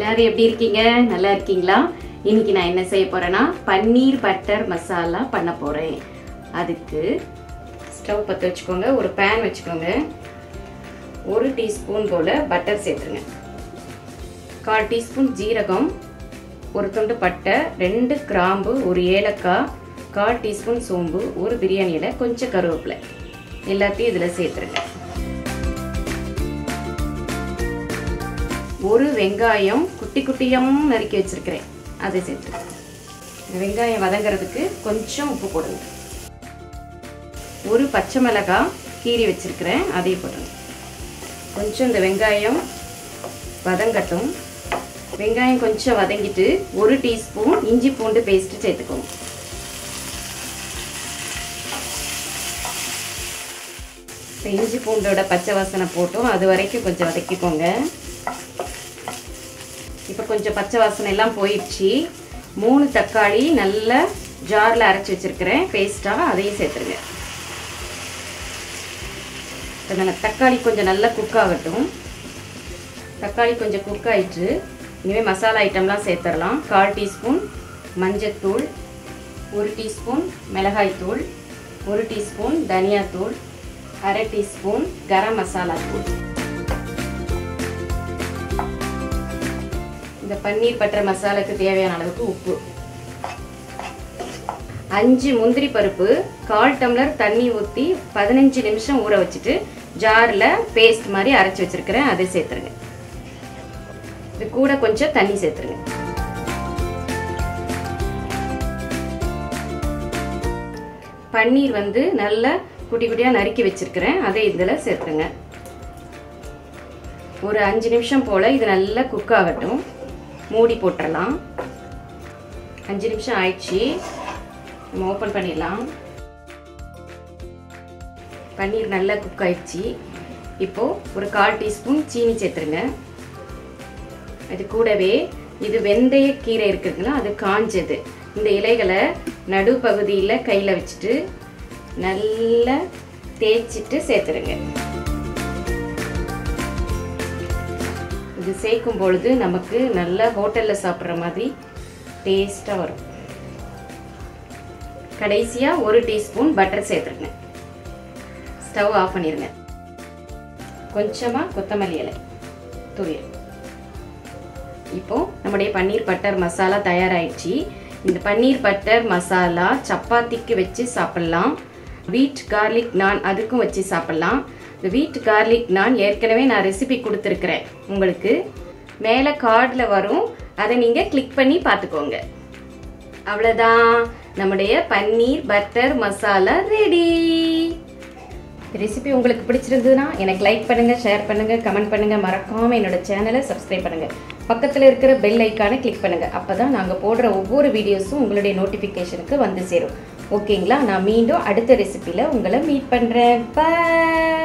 எல்லாரும் எப்படி இருக்கீங்க நல்லா இருக்கீங்களா இன்னைக்கு நான் என்ன செய்ய போறேன்னா பன்னீர் பட்டர் மசாலா பண்ண போறேன் அதுக்கு ஸ்டவ் பற்ற வச்சுக்கோங்க ஒரு பேன் வச்சுக்கோங்க ஒரு டீஸ்பூன் போல பட்டர் சேர்த்துருங்க கால் டீஸ்பூன் ஜீரகம் ஒரு துண்டு பட்டை ரெண்டு கிராம்பு ஒரு ஏலக்காய் கால் டீஸ்பூன் சோம்பு ஒரு பிரியாணி இலை கொஞ்சம் கருவேப்பிலை எல்லாத்தையும் இதில் சேர்த்துருங்க ஒரு வெங்காயம் குட்டி குட்டியாக நறுக்கி வச்சிருக்கிறேன் அதை சேர்த்துருங்க இந்த வெங்காயம் வதங்கிறதுக்கு கொஞ்சம் உப்பு போடுங்க ஒரு பச்சை மிளகாய் கீரி வச்சிருக்கிறேன் அதையும் போடுங்க கொஞ்சம் இந்த வெங்காயம் வதங்கட்டும் வெங்காயம் கொஞ்சம் வதங்கிட்டு ஒரு டீஸ்பூன் இஞ்சி பூண்டு பேஸ்ட்டு சேர்த்துக்கோங்க இப்போ இஞ்சி பூண்டோட பச்சை வாசனை போட்டோம் அது வரைக்கும் கொஞ்சம் வதக்கிக்கோங்க இப்போ கொஞ்சம் பச்சை வாசனை எல்லாம் போயிடுச்சு மூணு தக்காளி நல்ல ஜாரில் அரைச்சி வச்சுருக்கிறேன் பேஸ்ட்டாக அதையும் சேர்த்துருங்க இப்போ நம்ம தக்காளி கொஞ்சம் நல்லா குக் ஆகட்டும் தக்காளி கொஞ்சம் குக் ஆயிட்டு இனிமேல் மசாலா ஐட்டம்லாம் சேர்த்துடலாம் கால் டீஸ்பூன் மஞ்சத்தூள் ஒரு டீஸ்பூன் மிளகாய்த்தூள் ஒரு டீஸ்பூன் தனியாத்தூள் அரை டீஸ்பூன் கரம் மசாலா தூள் இந்த பன்னீர் பட்டர் மசாலாக்கு தேவையான அளவுக்கு உப்பு அஞ்சு முந்திரி பருப்பு கால் டம்ளர் தண்ணி ஊற்றி பதினஞ்சு நிமிஷம் ஊற வச்சுட்டு ஜாரில் பேஸ்ட் மாதிரி அரைச்சி வச்சுருக்கிறேன் அதை சேர்த்துருங்க இது கூட கொஞ்சம் தண்ணி சேர்த்துருங்க பன்னீர் வந்து நல்லா குட்டி குட்டியாக நறுக்கி வச்சுருக்கிறேன் அதை இதில் சேர்த்துருங்க ஒரு அஞ்சு நிமிஷம் போல் இது நல்லா குக் ஆகட்டும் மூடி போட்டுடலாம் அஞ்சு நிமிஷம் ஆயிடுச்சு நம்ம ஓப்பன் பண்ணிடலாம் பன்னீர் நல்லா குக் ஆயிடுச்சு இப்போது ஒரு கால் டீஸ்பூன் சீனி சேர்த்துருங்க அது கூடவே இது வெந்தய கீரை இருக்குதுங்களா அது காஞ்சது இந்த இலைகளை நடுப்பகுதியில் கையில் வச்சுட்டு நல்லா தேய்ச்சிட்டு சேர்த்துருங்க இது சேர்க்கும் பொழுது நமக்கு நல்ல ஹோட்டலில் சாப்பிட்ற மாதிரி டேஸ்ட்டாக வரும் கடைசியாக ஒரு டீஸ்பூன் பட்டர் சேர்த்துருங்க ஸ்டவ் ஆஃப் பண்ணிடுங்க கொஞ்சமாக கொத்தமல்லி இலை தூவிடும் இப்போ நம்முடைய பன்னீர் பட்டர் மசாலா தயாராகிடுச்சு இந்த பன்னீர் பட்டர் மசாலா சப்பாத்திக்கு வச்சு சாப்பிட்லாம் வீட் கார்லிக் நான் அதுக்கும் வச்சு சாப்பிட்லாம் இந்த வீட் கார்லிக் நான் ஏற்கனவே நான் ரெசிபி கொடுத்துருக்குறேன் உங்களுக்கு மேலே கார்டில் வரும் அதை நீங்கள் கிளிக் பண்ணி பார்த்துக்கோங்க அவ்வளோதான் நம்முடைய paneer butter masala ready recipe உங்களுக்கு பிடிச்சிருந்ததுன்னா எனக்கு லைக் பண்ணுங்கள் ஷேர் பண்ணுங்கள் கமெண்ட் பண்ணுங்கள் மறக்காமல் என்னோட சேனலை சப்ஸ்கிரைப் பண்ணுங்கள் பக்கத்தில் இருக்கிற பெல் ஐக்கானை கிளிக் பண்ணுங்கள் அப்போ தான் நாங்கள் போடுற ஒவ்வொரு வீடியோஸும் உங்களுடைய நோட்டிஃபிகேஷனுக்கு வந்து சேரும் ஓகேங்களா நான் மீண்டும் அடுத்த ரெசிபியில் உங்களை மீட் பண்ணுறேன் பாய்